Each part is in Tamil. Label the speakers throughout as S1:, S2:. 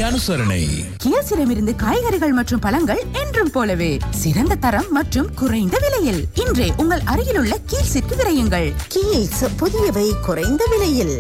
S1: அனுசரணை
S2: கியசிடமிருந்து காய்கறிகள் மற்றும் பழங்கள் என்றும் போலவே சிறந்த தரம் மற்றும் குறைந்த விலையில் இன்றே உங்கள் அருகிலுள்ள கீழ்ஸிற்கு விரையுங்கள்
S3: கீஸ் புதியவை குறைந்த விலையில்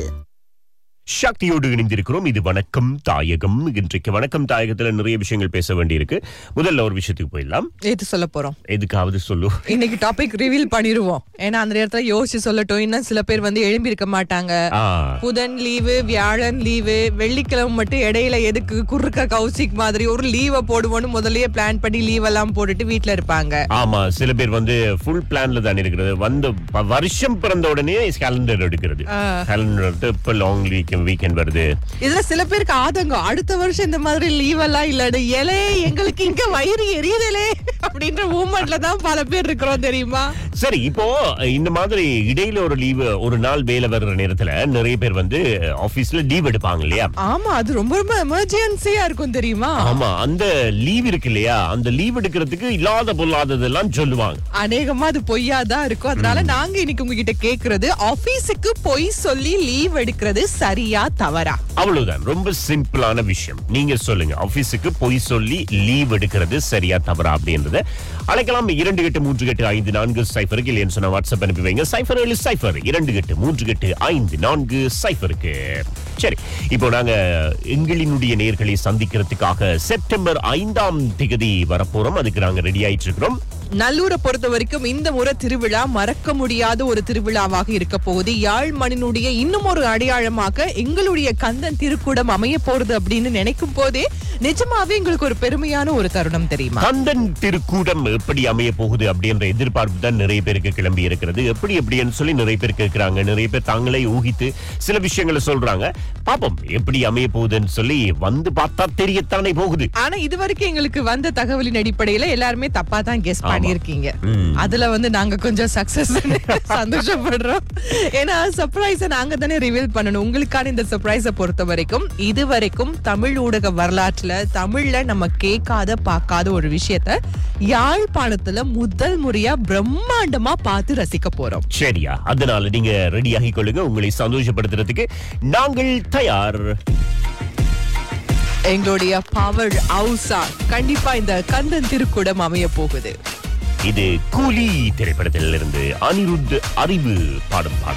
S4: சக்தியோடு இணைந்திருக்கிறோம் இது வணக்கம் தாயகம் இன்றைக்கு வணக்கம் தாயகத்துல நிறைய விஷயங்கள் பேச வேண்டியிருக்கு முதல்ல ஒரு விஷயத்துக்கு போயிடலாம்
S5: ஏத்து சொல்ல போறோம்
S4: எதுக்காவது சொல்லு
S5: இன்னைக்கு டாபிக் ரிவீல் பண்ணிருவோம் ஏன்னா அந்த நேரத்துல யோசிச்சு சொல்லட்டும் இன்னும் சில பேர் வந்து எழும்பி இருக்க மாட்டாங்க
S4: ஆ,
S5: புதன் லீவு வியாழன் லீவு வெள்ளிக்கிழமை மட்டும் இடையில எதுக்கு குறுக்க கௌசிக் மாதிரி ஒரு லீவை போடுவோம்னு முதல்லயே பிளான் பண்ணி லீவ் எல்லாம் போட்டுட்டு வீட்ல இருப்பாங்க
S4: ஆமா சில பேர் வந்து ஃபுல் பிளான்ல தான் இருக்கிறது வந்து ப- வருஷம் பிறந்த உடனே கேலண்டர் எடுக்கிறது கேலண்டர் எடுத்து இப்ப லாங் வீக் வீக்கெண்ட் வருது
S5: இதுல சில பேருக்கு ஆதங்கம் அடுத்த வருஷம் இந்த மாதிரி லீவ் எல்லாம் இல்ல ஏலே எங்களுக்கு இங்க வயிறு எரியுதலே அப்படின்ற மூமெண்ட்ல தான் பல பேர் இருக்கிறோம் தெரியுமா
S4: சரி இப்போ இந்த மாதிரி இடையில ஒரு லீவு ஒரு நாள் வேலை வர்ற நேரத்துல நிறைய பேர் வந்து ஆபீஸ்ல லீவ் எடுப்பாங்க இல்லையா
S5: ஆமா அது ரொம்ப ரொம்ப எமர்ஜென்சியா இருக்கும் தெரியுமா
S4: ஆமா அந்த லீவ் இருக்கு இல்லையா அந்த லீவ் எடுக்கிறதுக்கு இல்லாத பொல்லாததெல்லாம் சொல்லுவாங்க
S5: அநேகமா அது பொய்யா தான் இருக்கும் அதனால நாங்க இன்னைக்கு உங்ககிட்ட கேக்குறது ஆபீஸுக்கு பொய் சொல்லி லீவ் எடுக்கிறது சரியா தவறா
S4: அவ்வளவுதான் ரொம்ப சிம்பிளான விஷயம் நீங்க சொல்லுங்க ஆபீஸுக்கு பொய் சொல்லி லீவ் எடுக்கிறது சரியா தவறா அப்படின்றத அழைக்கலாம் இரண்டு எட்டு மூன்று எட்டு ஐந்து நான்கு சைஃபருக்கு இல்லைன்னு சொன்னா வாட்ஸ்அப் அனுப்பி வைங்க சைஃபர் ஏழு சைஃபர் இரண்டு எட்டு மூன்று எட்டு ஐந்து நான்கு சைஃபருக்கு சரி இப்போ நாங்க எங்களினுடைய நேர்களை சந்திக்கிறதுக்காக செப்டம்பர் ஐந்தாம் திகதி வரப்போறோம் அதுக்கு நாங்க ரெடி ஆயிட்டு இருக்கிறோம்
S5: நல்லூரை பொறுத்த வரைக்கும் இந்த முறை திருவிழா மறக்க முடியாத ஒரு திருவிழாவாக இருக்க போகுது யாழ் மண்ணினுடைய இன்னும் ஒரு அடையாளமாக எங்களுடைய கந்தன் திருக்கூடம் அமைய போறது அப்படின்னு நினைக்கும் போதே நிஜமாவே எங்களுக்கு ஒரு பெருமையான ஒரு தருணம் தெரியுமா
S4: கந்தன் திருக்கூடம் எப்படி அமைய போகுது அப்படின்ற எதிர்பார்ப்பு தான் நிறைய பேருக்கு கிளம்பி இருக்கிறது எப்படி எப்படின்னு சொல்லி நிறைய பேர் கேட்கிறாங்க நிறைய பேர் தாங்களே ஊகித்து சில விஷயங்களை சொல்றாங்க பாப்போம் எப்படி அமைய போகுதுன்னு சொல்லி வந்து பார்த்தா தெரியத்தானே போகுது
S5: ஆனா இது வரைக்கும் எங்களுக்கு வந்த தகவலின் அடிப்படையில எல்லாருமே தப்பா தான் கெஸ் பண்ணிருக்கீங்க
S4: ம்.
S5: அதுல வந்து நாங்க கொஞ்சம் சக்சஸ் சந்தோஷப்படுறோம் ஏன்னா சர்ப்ரைஸ நாங்க தானே ரிவீல் பண்ணணும் உங்களுக்கான இந்த சர்ப்ரைஸ பொறுத்த வரைக்கும் இது வரைக்கும் தமிழ் ஊடக வரலாற்றுல தமிழ்ல நம்ம கேட்காத பார்க்காத ஒரு விஷயத்த யாழ்ப்பாணத்துல முதல் முறையா பிரம்மாண்டமா பார்த்து ரசிக்க போறோம்
S4: சரியா அதனால நீங்க ரெடி ஆகி கொள்ளுங்க உங்களை சந்தோஷப்படுத்துறதுக்கு நாங்கள் தயார்
S5: எங்களுடைய பவர் ஹவுஸா கண்டிப்பா இந்த கந்தன் திருக்கூடம் அமைய போகுது
S4: இது கூலி திரைப்படத்திலிருந்து அனிருத் அறிவு பாடும் பாடம்